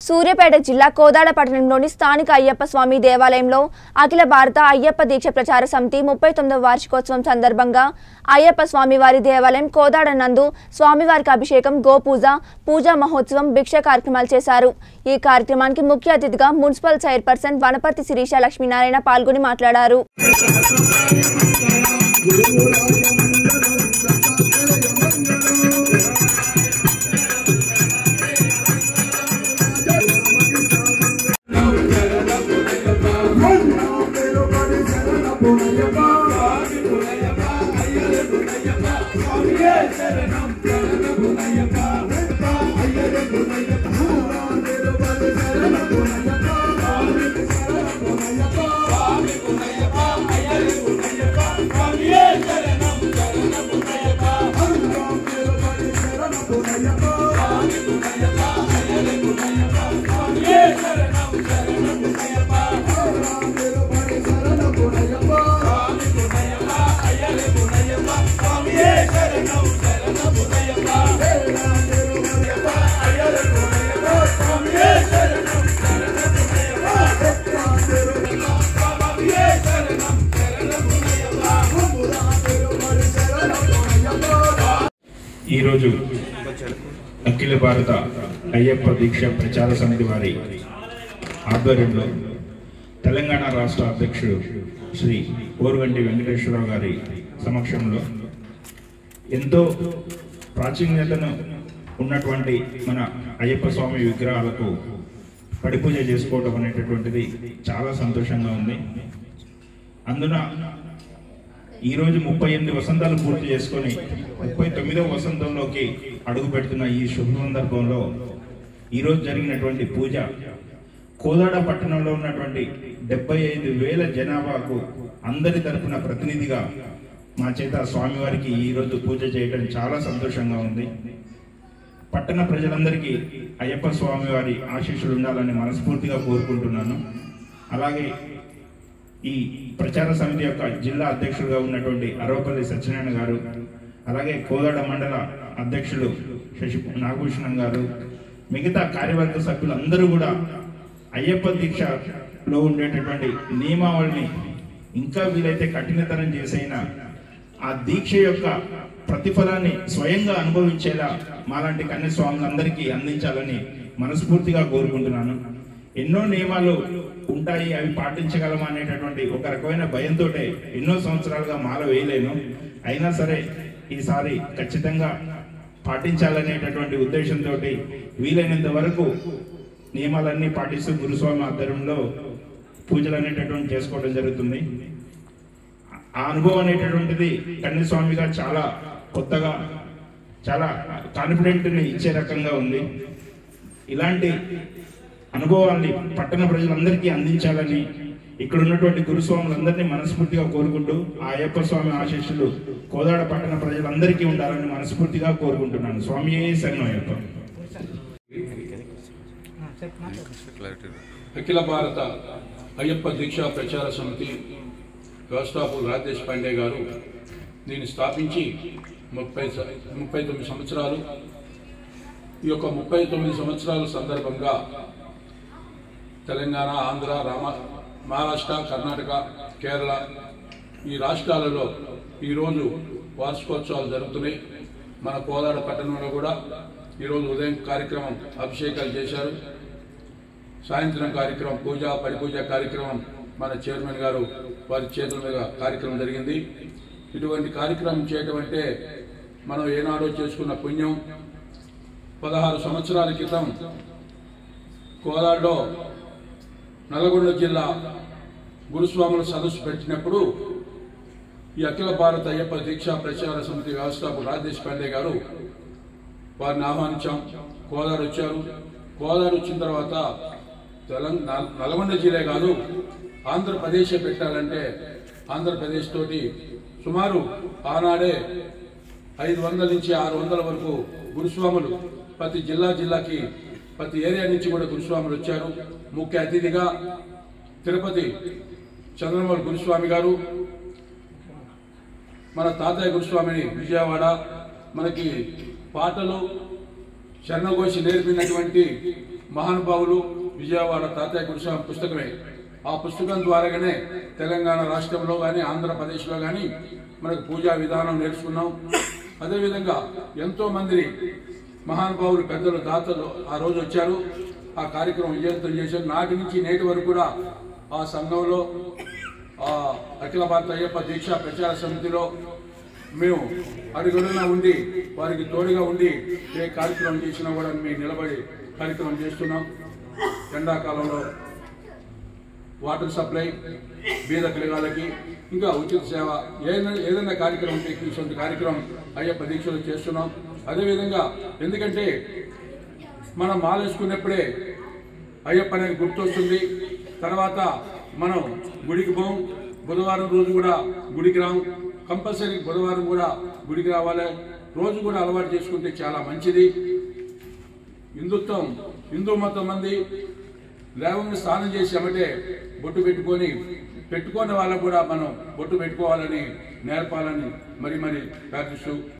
సూర్యాపేట జిల్లా కోదాడ పట్టణంలోని స్థానిక అయ్యప్ప స్వామి దేవాలయంలో అఖిల భారత అయ్యప్ప దీక్ష ప్రచార సమితి ముప్పై తొమ్మిదవ వార్షికోత్సవం సందర్భంగా అయ్యప్ప స్వామివారి దేవాలయం కోదాడ నందు స్వామివారికి అభిషేకం గోపూజ పూజా మహోత్సవం భిక్ష కార్యక్రమాలు చేశారు ఈ కార్యక్రమానికి ముఖ్య అతిథిగా మున్సిపల్ చైర్పర్సన్ వనపర్తి శిరీష లక్ష్మీనారాయణ పాల్గొని మాట్లాడారు ఈరోజు అఖిల భారత అయ్యప్ప దీక్ష ప్రచార సమితి వారి ఆధ్వర్యంలో తెలంగాణ రాష్ట్ర అధ్యక్షుడు శ్రీ ఓరుగంటి వెంకటేశ్వరరావు గారి సమక్షంలో ఎంతో ప్రాచీన్యతను ఉన్నటువంటి మన అయ్యప్ప స్వామి విగ్రహాలకు పడిపూజ చేసుకోవడం అనేటటువంటిది చాలా సంతోషంగా ఉంది అందున ఈరోజు ముప్పై ఎనిమిది వసంతాలు పూర్తి చేసుకొని ముప్పై తొమ్మిదవ వసంతంలోకి అడుగు పెడుతున్న ఈ శుభ సందర్భంలో ఈరోజు జరిగినటువంటి పూజ కోదాడ పట్టణంలో ఉన్నటువంటి డెబ్బై ఐదు వేల జనాభాకు అందరి తరపున ప్రతినిధిగా మా చేత స్వామివారికి ఈరోజు పూజ చేయడం చాలా సంతోషంగా ఉంది పట్టణ ప్రజలందరికీ అయ్యప్ప స్వామి వారి ఆశీస్సులు ఉండాలని మనస్ఫూర్తిగా కోరుకుంటున్నాను అలాగే ఈ ప్రచార సమితి యొక్క జిల్లా అధ్యక్షులుగా ఉన్నటువంటి అరవపల్లి సత్యనారాయణ గారు అలాగే కోదాడ మండల అధ్యక్షులు శశి నాగభూషణం గారు మిగతా కార్యవర్గ సభ్యులు అందరూ కూడా అయ్యప్ప దీక్షలో ఉండేటటువంటి నియమావళిని ఇంకా వీలైతే కఠినతరం చేసైనా ఆ దీక్ష యొక్క ప్రతిఫలాన్ని స్వయంగా అనుభవించేలా మాలాంటి కన్యస్వాములందరికీ అందించాలని మనస్ఫూర్తిగా కోరుకుంటున్నాను ఎన్నో నియమాలు ఉంటాయి అవి పాటించగలమా అనేటటువంటి ఒక రకమైన భయంతో ఎన్నో సంవత్సరాలుగా మాల వేయలేను అయినా సరే ఈసారి ఖచ్చితంగా పాటించాలనేటటువంటి ఉద్దేశంతో వీలైనంత వరకు నియమాలన్నీ పాటిస్తూ గురుస్వామి ఆధ్వర్యంలో పూజలు అనేటటువంటి చేసుకోవడం జరుగుతుంది ఆ అనుభవం అనేటటువంటిది కన్యస్వామిగా చాలా కొత్తగా చాలా కాన్ఫిడెంట్ని ఇచ్చే రకంగా ఉంది ఇలాంటి అనుభవాల్ని పట్టణ ప్రజలందరికీ అందించాలని ఇక్కడ ఉన్నటువంటి గురుస్వాములందరినీ మనస్ఫూర్తిగా కోరుకుంటూ ఆ అయ్యప్ప స్వామి ఆశీస్సులు కోదాడ పట్టణ ప్రజలందరికీ ఉండాలని మనస్ఫూర్తిగా కోరుకుంటున్నాను స్వామి శరణం అయ్యప్ప అఖిల భారత అయ్యప్ప దీక్షా ప్రచార సమితి వ్యవస్థాపకులు రాజేష్ పాండే గారు దీన్ని స్థాపించి ముప్పై స- ముప్పై తొమ్మిది సంవత్సరాలు ఈ యొక్క ముప్పై తొమ్మిది సంవత్సరాల సందర్భంగా తెలంగాణ ఆంధ్ర రామ మహారాష్ట్ర కర్ణాటక కేరళ ఈ రాష్ట్రాలలో ఈరోజు వార్షికోత్సవాలు జరుగుతున్నాయి మన కోదాడ పట్టణంలో కూడా ఈరోజు ఉదయం కార్యక్రమం అభిషేకాలు చేశారు సాయంత్రం కార్యక్రమం పూజ పరిపూజ కార్యక్రమం మన చైర్మన్ గారు వారి చేతుల మీద కార్యక్రమం జరిగింది ఇటువంటి కార్యక్రమం చేయటం అంటే మనం ఏనాడో చేసుకున్న పుణ్యం పదహారు సంవత్సరాల క్రితం కోదాడలో నల్గొండ జిల్లా గురుస్వాముల సదస్సు పెట్టినప్పుడు ఈ అఖిల భారత అయ్యప్ప దీక్షా ప్రచార సమితి వ్యవస్థాపకులు రాజేష్ పాండే గారు వారిని ఆహ్వానించాం కోదాడు వచ్చారు కోదాడు వచ్చిన తర్వాత తెలంగాణ నల్గొండ జిల్లా కాదు ఆంధ్రప్రదేశ్ పెట్టాలంటే ఆంధ్రప్రదేశ్ తోటి సుమారు ఆనాడే ఐదు వందల నుంచి ఆరు వందల వరకు గురుస్వాములు ప్రతి జిల్లా జిల్లాకి ప్రతి ఏరియా నుంచి కూడా గురుస్వాములు వచ్చారు ముఖ్య అతిథిగా తిరుపతి చంద్రమౌళి గురుస్వామి గారు మన తాతయ్య గురుస్వామిని విజయవాడ మనకి పాటలు శరణఘోషి నేర్పినటువంటి మహానుభావులు విజయవాడ తాతయ్య గురుస్వామి పుస్తకమే ఆ పుస్తకం ద్వారాగానే తెలంగాణ రాష్ట్రంలో కానీ ఆంధ్రప్రదేశ్లో కానీ మనకు పూజా విధానం నేర్చుకున్నాం అదేవిధంగా ఎంతో మంది మహానుభావులు పెద్దలు దాతలు ఆ రోజు వచ్చారు ఆ కార్యక్రమం విజయవంతం చేశారు నాటి నుంచి నేటి వరకు కూడా ఆ సంఘంలో ఆ అఖిల భారత అయ్యప్ప దీక్ష ప్రచార సమితిలో మేము అడుగుడునా ఉండి వారికి తోడుగా ఉండి ఏ కార్యక్రమం చేసినా కూడా మేము నిలబడి కార్యక్రమం చేస్తున్నాం ఎండాకాలంలో వాటర్ సప్లై బీద పిల్లగాళ్ళకి ఇంకా ఉచిత సేవ ఏదైనా ఏదైనా కార్యక్రమం ఉంటే ఇటువంటి కార్యక్రమం అయ్యప్ప దీక్షలు చేస్తున్నాం అదేవిధంగా ఎందుకంటే మనం మాలేసుకున్నప్పుడే అయ్యప్ప అనేది గుర్తొస్తుంది తర్వాత మనం గుడికి పోం బుధవారం రోజు కూడా గుడికి రాం కంపల్సరీ బుధవారం కూడా గుడికి రావాలి రోజు కూడా అలవాటు చేసుకుంటే చాలా మంచిది హిందుత్వం హిందూ మతం మంది లేవంగా స్నానం చేసామంటే బొట్టు పెట్టుకొని పెట్టుకునే వాళ్ళకు కూడా మనం బొట్టు పెట్టుకోవాలని నేర్పాలని మరి మరి ప్రార్థిస్తూ